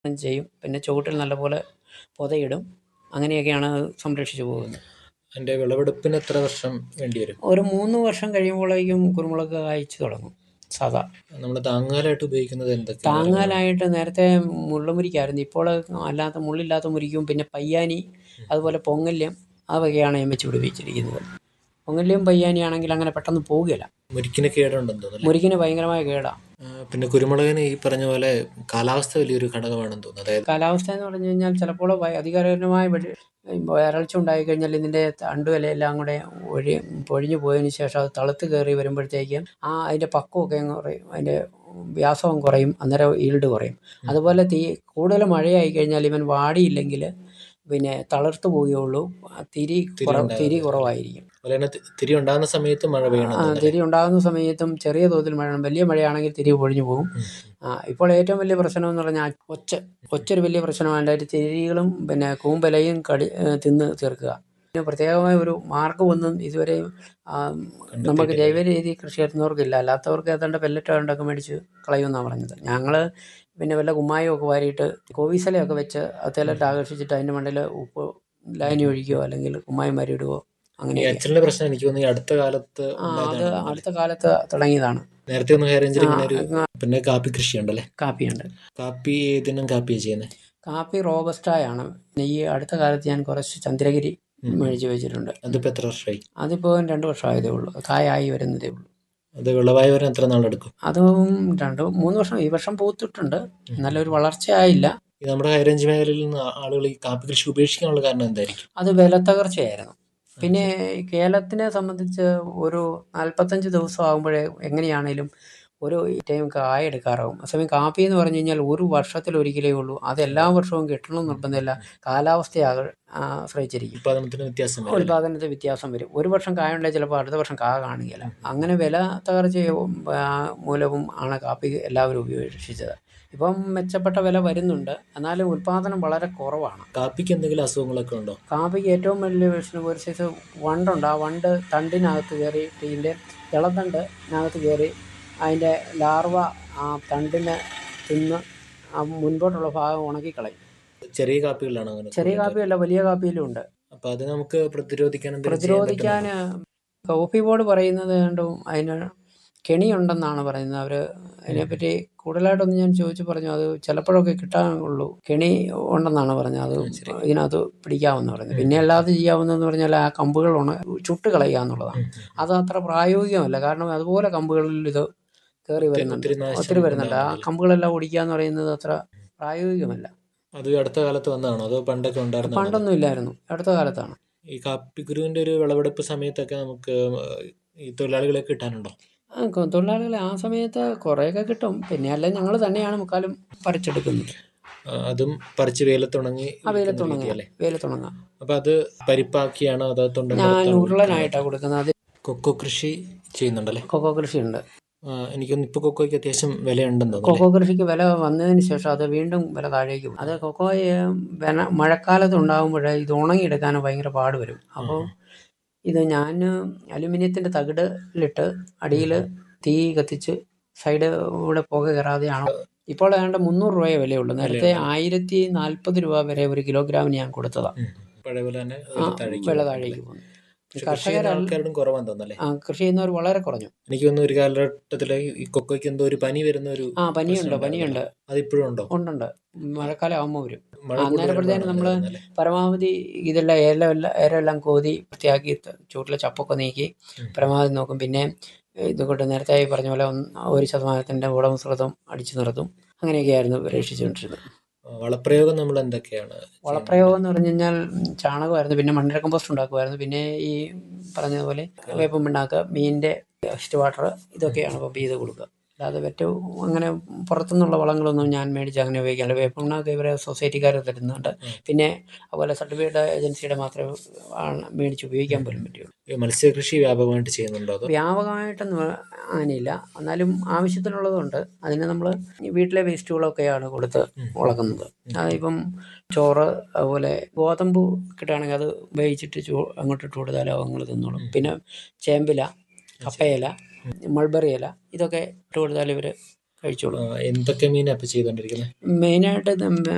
ചെയ്യും പിന്നെ ചുവട്ടിൽ നല്ലപോലെ പൊതയിടും അങ്ങനെയൊക്കെയാണ് അത് സംരക്ഷിച്ചു പോകുന്നത് അതിൻ്റെ വിളവെടുപ്പിന് എത്ര വർഷം വേണ്ടി വരും ഒരു മൂന്ന് വർഷം കഴിയുമ്പോഴേക്കും കുരുമുളക് കായ്ച്ചു തുടങ്ങും സാധാ നമ്മൾ താങ്ങാലായിട്ട് ഉപയോഗിക്കുന്നത് എന്തൊക്കെയാണ് താങ്ങാനായിട്ട് നേരത്തെ മുള്ളുമുരിക്കായിരുന്നു ഇപ്പോൾ അല്ലാത്ത മുള്ളില്ലാത്ത മുരിക്കും പിന്നെ പയ്യാനി അതുപോലെ പൊങ്ങല്യം അതൊക്കെയാണ് ഞാൻ വെച്ച് പിടിപ്പിച്ചിരിക്കുന്നത് പൊങ്ങല്യം പയ്യാനിയാണെങ്കിൽ അങ്ങനെ പെട്ടെന്ന് പോവുകയില്ല മുരിക്കിന് കേടുണ്ടെന്ന് തോന്നുന്നു മുരിക്കിന് ഭയങ്കരമായ കേടാണ് ആ, പിന്നെ കുരുമുളകിന് ഈ പറഞ്ഞ പോലെ കാലാവസ്ഥ വലിയൊരു ഘടകമാണെന്ന് തോന്നുന്നു അതായത് കാലാവസ്ഥ എന്ന് പറഞ്ഞു കഴിഞ്ഞാൽ ചിലപ്പോൾ വ- അതികരമായ വെളി- വരൾച്ച ഉണ്ടായി കഴിഞ്ഞാൽ ഇതിൻ്റെ തണ്ടുവിലയെല്ലാം കൂടെ ഒഴി പൊഴിഞ്ഞു പോയതിന് ശേഷം അത് തളുത്ത് കയറി വരുമ്പോഴത്തേക്കും ആ അതിൻ്റെ പക്വമൊക്കെ അങ്ങ് കുറയും അതിൻ്റെ വ്യാസവും കുറയും അന്നേരം ഈൽഡ് കുറയും അതുപോലെ തീ കൂടുതൽ മഴയായി കഴിഞ്ഞാൽ ഇവൻ വാടിയില്ലെങ്കിൽ പിന്നെ തളർത്ത് പോവുകയുള്ളൂ തിരി കുറ തിരി കുറവായിരിക്കും അതുപോലെ തന്നെ തി- തിരി ഉണ്ടാകുന്ന സമയത്ത് മഴ പെയ്യണം ആ, തിരി ഉണ്ടാകുന്ന സമയത്തും ചെറിയ തോതിൽ മഴ വലിയ മഴയാണെങ്കിൽ തിരി പൊഴിഞ്ഞു പോകും ആ, ഇപ്പോൾ ഏറ്റവും വലിയ പ്രശ്നം എന്ന് പറഞ്ഞാൽ ഒച്ച ഒച്ചൊരു വലിയ പ്രശ്നമാണ് അതിൻ്റെ തിരികളും പിന്നെ കൂമ്പലയും കടി ഏ, തിന്ന് തീർക്കുക പിന്നെ പ്രത്യേകമായ ഒരു മാർഗ്ഗമൊന്നും ഇതുവരെയും ആ, നമുക്ക് ജൈവ രീതി കൃഷി ചെയ്യുന്നവർക്കില്ല അല്ലാത്തവർക്ക് ഏതാണ്ട് പെല്ലറ്റ് ഉണ്ടൊക്കെ മേടിച്ച് കളയുമെന്നാണ് പറഞ്ഞത് ഞങ്ങൾ പിന്നെ വല്ല കുമ്മായം ഒക്കെ വാരിയിട്ട് കോവിസലയൊക്കെ വെച്ച് അതിലിട്ട് ആകർഷിച്ചിട്ട് അതിൻ്റെ മണ്ടയിൽ ഉപ്പ് ലൈനി ഒഴിക്കുകയോ അല്ലെങ്കിൽ കുമ്മായം വാരിയിടുകയോ ഈ അങ്ങനെ അച്ഛൻ്റെ പ്രശ്നം എനിക്ക് തോന്നുന്നു ഈ അടുത്ത കാലത്ത് ആ അത് ഉണ്ടായതാണ് അടുത്ത കാലത്ത് തുടങ്ങിയതാണ് നേരത്തെ ഒന്നും ഹൈറേഞ്ചിൽ ഇങ്ങനെ ഒരു ആ, പിന്നെ കാപ്പി കൃഷി ഉണ്ടല്ലേ കാപ്പിയുണ്ട് കാപ്പി ഏതിനും കാപ്പിയാണ് ചെയ്യുന്നത് കാപ്പി റോബസ്റ്റായാണ് ഈ അടുത്ത കാലത്ത് ഞാൻ കുറച്ച് ചന്ദ്രഗിരി മേടിച്ച് വെച്ചിട്ടുണ്ട് അതിപ്പോൾ എത്ര വർഷമായി അതിപ്പോൾ രണ്ട് വർഷമായതേ ഉള്ളൂ കായായി വരുന്നതേ ഉള്ളൂ അത് വിളവായി വരാൻ എത്ര നാളെടുക്കും അതും രണ്ട് മൂന്ന് വർഷം ഈ വർഷം പൂത്തിട്ടുണ്ട് നല്ലൊരു വളർച്ചയായില്ല ഈ നമ്മുടെ ഹൈറേഞ്ച് മേഖലയിൽ നിന്ന് ആ- ആളുകൾ ഈ കാപ്പി കൃഷി ഉപേക്ഷിക്കാനുള്ള കാരണം എന്തായിരിക്കും അത് വിലത്തകർച്ചയായിരുന്നു പിന്നെ ഈ കേരളത്തിനെ സംബന്ധിച്ച് ഒരു നാൽപ്പത്തഞ്ച് ദിവസം ആകുമ്പോഴേ എങ്ങനെയാണേലും ഒരു ടൈം കായ എടുക്കാറാവും അസമയം കാപ്പി എന്ന് പറഞ്ഞു കഴിഞ്ഞാൽ ഒരു വർഷത്തിൽ ഒരിക്കലേ ഉള്ളൂ അത് എല്ലാ വർഷവും കിട്ടണം നിർബന്ധമില്ല കാലാവസ്ഥയെ ആക- ആശ്രയിച്ചിരിക്കും ഉൽപാദനത്തിന് വ്യത്യാസം വരും ഉൽപാദനത്തിൽ വ്യത്യാസം വരും ഒരു വർഷം കായ ഉണ്ടെങ്കിൽ ചിലപ്പോൾ അടുത്ത വർഷം കാ കാണുകയില്ല അങ്ങനെ വില തകർച്ചയും ആ, മൂലവും ആണ് കാപ്പി എല്ലാവരും ഉപേക്ഷിച്ചത് ഇപ്പം മെച്ചപ്പെട്ട വില വരുന്നുണ്ട് എന്നാലും ഉൽപാദനം വളരെ കുറവാണ് കാപ്പിക്ക് എന്തെങ്കിലും അസുഖങ്ങളൊക്കെ ഉണ്ടോ കാപ്പിക്ക് ഏറ്റവും വലിയ പ്രശ്നം ഒരു സൈസ് വണ്ടുണ്ട് ആ വണ്ട് തണ്ടിനകത്ത് കയറി ഇതിൻ്റെ ഇളത്തണ്ടിനകത്ത് കയറി അതിൻ്റെ ലാർവ ആ തണ്ടിനെ തിന്ന് ആ മുൻപോട്ടുള്ള ഭാഗം ഉണക്കിക്കളയും ചെറിയ കാപ്പികളിലാണ് അങ്ങനെ ചെറിയ കാപ്പിയല്ല വലിയ കാപ്പിയിലും ഉണ്ട് അപ്പൊ അത് നമുക്ക് പ്രതിരോധിക്കാൻ എന്തെങ്കിലും ചെയ്യാൻ പ്രതിരോധിക്കാൻ പറ്റുന്നുണ്ടോ? കോഫി ബോർഡ് പറയുന്നത് കണ്ടും അതിന് കെണിയുണ്ടെന്നാണ് പറയുന്നത് അവർ അതിനെപ്പറ്റി കൂടുതലായിട്ടൊന്നും ഞാൻ ചോദിച്ചു പറഞ്ഞു അത് ചിലപ്പോഴൊക്കെ കിട്ടാനുള്ളൂ കെണി ഉണ്ടെന്നാണ് പറഞ്ഞത് അത് ഇതിനകത്ത് പിടിക്കാമെന്ന് പറഞ്ഞു പിന്നെ അല്ലാതെ ചെയ്യാവുന്നതെന്ന് പറഞ്ഞാൽ ആ കമ്പുകൾ ഉണ ചുട്ട് കളയുക എന്നുള്ളതാണ് അത് അത്ര പ്രായോഗികമല്ല കാരണം അതുപോലെ കമ്പുകളിൽ ഇത് കയറി വരുന്നുണ്ട് ഒത്തിരി നാശം ഒത്തിരി വരുന്നുണ്ട് ആ ഉണ്ടാകുന്നില്ല. കമ്പുകളെല്ലാം ഒടിക്കുക എന്ന് പറയുന്നത് അത്ര പ്രായോഗികമല്ല അത് ഈ അടുത്ത കാലത്ത് വന്നതാണോ അതോ പണ്ടൊക്കെ ഉണ്ടായിരുന്നോ പണ്ടൊന്നും ഇല്ലായിരുന്നു അടുത്ത കാലത്താണ് ഈ കാപ്പിക്കുരുവിന്റെ ഒരു വിളവെടുപ്പ് സമയത്തൊക്കെ നമുക്ക് ഈ തൊഴിലാളികളെ കിട്ടാനുണ്ടോ ആ, കൊ- തൊഴിലാളികളെ ആ സമയത്ത് കുറേയൊക്കെ കിട്ടും പിന്നെ അല്ല ഞങ്ങൾ തന്നെയാണ് മുക്കാലും പറിച്ചെടുക്കുന്നത് ആ, അതും പറിച്ച് വെയിലത്തുണങ്ങി ആ വിൽക്കുന്ന വെയിലത്തുണങ്ങ രീതിയല്ലേ വെയിലത്തുണങ്ങ അപ്പൊ അത് പരിപ്പാക്കിയാണോ അതോ തൊണ്ടൻ ഞാൻ പുറത്താണോ ഉരുളനായിട്ടാണ് കൊടുക്കുന്നത് അത് കൊക്കോ കൃഷി ചെയ്യുന്നുണ്ടല്ലേ കൊക്കോ കൃഷിയുണ്ട് ആ, എനിക്കൊന്ന് ഇപ്പൊ കൊക്കോയ്ക്ക് അത്യാവശ്യം വിലയുണ്ടെന്ന് തോന്നുന്നു കൊക്കോ കൃഷിക്ക് വില വന്നതിന് ശേഷം അത് വീണ്ടും വില താഴേക്ക് പോകും അത് കൊക്കോ വേന മഴക്കാലത്ത് ഉണ്ടാകുമ്പോൾ ഇത് ഉണങ്ങിയെടുക്കാൻ ഭയങ്കര പാട് വരും അപ്പോൾ ഇത് ഞാൻ അലുമിനിയത്തിൻ്റെ തകിടിലിട്ട് അടിയിൽ തീ കത്തിച്ച് സൈഡ് കൂടെ പുക കയറാതെയാണ് ഇപ്പോൾ ഏതാണ്ട് മുന്നൂറ് രൂപയെ വിലയുള്ളൂ നേരത്തെ ആയിരത്തി നാൽപ്പത് രൂപ വരെ ഒരു കിലോഗ്രാമിന് ഞാൻ കൊടുത്തതാണ് ഉം. പഴയ പോലെ തന്നെ ആ ഒരു താഴേക്ക് വില പോകും. താഴേക്ക് പോകുന്നു പക്ഷെ കൃഷി ചെയ്യുന്ന കർഷകരല്ല ആൾക്കാരോടും കുറവാന്ന് തോന്നല്ലേ ആ, കൃഷി ചെയ്യുന്നവർ വളരെ കുറഞ്ഞു എനിക്ക് തോന്നുന്നു ഒരു കാലഘട്ടത്തില് ഈ കൊക്കോയ്ക്ക് എന്തോ ഒരു പനി വരുന്ന ഒരു ആ പനിയുണ്ട് പ്രശ്നം പനിയുണ്ട് അതിപ്പോഴും ഉണ്ടോ ഉണ്ടുണ്ട് മഴക്കാലം ആകുമ്പോൾ വരും മഴ ആ, അന്നേരപ്പോഴത്തേനും കൂടുതൽ നമ്മൾ വരുമ്പോഴാണ് പരമാവധി ഇതെല്ലാം ഏലെല്ലാം ഏരെല്ലാം കോതി വൃത്തിയാക്കി ത- ചൂട്ടിലെ ചപ്പൊക്കെ നീക്കി ഉം. പരമാവധി നോക്കും പിന്നെ ഇത് കൊണ്ട് നേരത്തെ ഈ പറഞ്ഞ പോലെ ഒന്ന് ഒരു ശതമാനത്തിൻ്റെ ഉടമസ്ഥൃതം അടിച്ചു നിർത്തും അങ്ങനെയൊക്കെയായിരുന്നു പരീക്ഷിച്ചുകൊണ്ടിരുന്നത് വളപ്രയോഗം നമ്മൾ എന്തൊക്കെയാണ് വളപ്രയോഗം എന്ന് പറഞ്ഞു കഴിഞ്ഞാൽ ചാണകമായിരുന്നു പിന്നെ മണ്ണിര കമ്പോസ്റ്റ് ഉണ്ടാക്കുമായിരുന്നു പിന്നെ ഈ പറഞ്ഞതുപോലെ വേപ്പം പിണ്ണാക്ക് മീനിൻ്റെ വെസ്റ്റ് വാട്ടർ ഇതൊക്കെയാണ് പമ്പ് ചെയ്ത് കൊടുക്കുക അല്ലാതെ മറ്റു അങ്ങനെ പുറത്തുനിന്നുള്ള വളങ്ങളൊന്നും ഞാൻ മേടിച്ച് അങ്ങനെ ഉപയോഗിക്കാറില്ല വേപ്പം പിണ്ണാക്ക് ഇവരെ സൊസൈറ്റിക്കാർ തരുന്നുണ്ട് പിന്നെ അതുപോലെ സർട്ടിഫൈഡ് ഏജൻസിയുടെ മാത്രമേ ആണ് മേടിച്ച് ഉപയോഗിക്കാൻ പോലും പറ്റുള്ളൂ ഈ മത്സ്യകൃഷി വ്യാപകമായിട്ട് ചെയ്യുന്നുണ്ടോ അതോ വ്യാപകമായിട്ടൊന്നും അങ്ങനെയില്ല എന്നാലും ആവശ്യത്തിനുള്ളതുകൊണ്ട് അതിന് നമ്മൾ വീട്ടിലെ വേസ്റ്റുകളൊക്കെയാണ് കൊടുത്ത് വളർത്തുന്നത് അതിപ്പം ചോറ് അതുപോലെ ഗോതമ്പ് കിട്ടുകയാണെങ്കിൽ അത് വേവിച്ചിട്ട് ചോ അങ്ങോട്ട് ഇട്ട് കൊടുത്താൽ അതുങ്ങൾ തിന്നോളും പിന്നെ ചേമ്പില കപ്പയില മൾബറി ഇല ഇതൊക്കെ ഇട്ട് കൊടുത്താൽ ഇവർ കഴിച്ചോളും ആ, എന്തൊക്കെ മീനാ ഇപ്പൊ ചെയ്തോണ്ടിരിക്കുന്നത് മെയിനായിട്ട്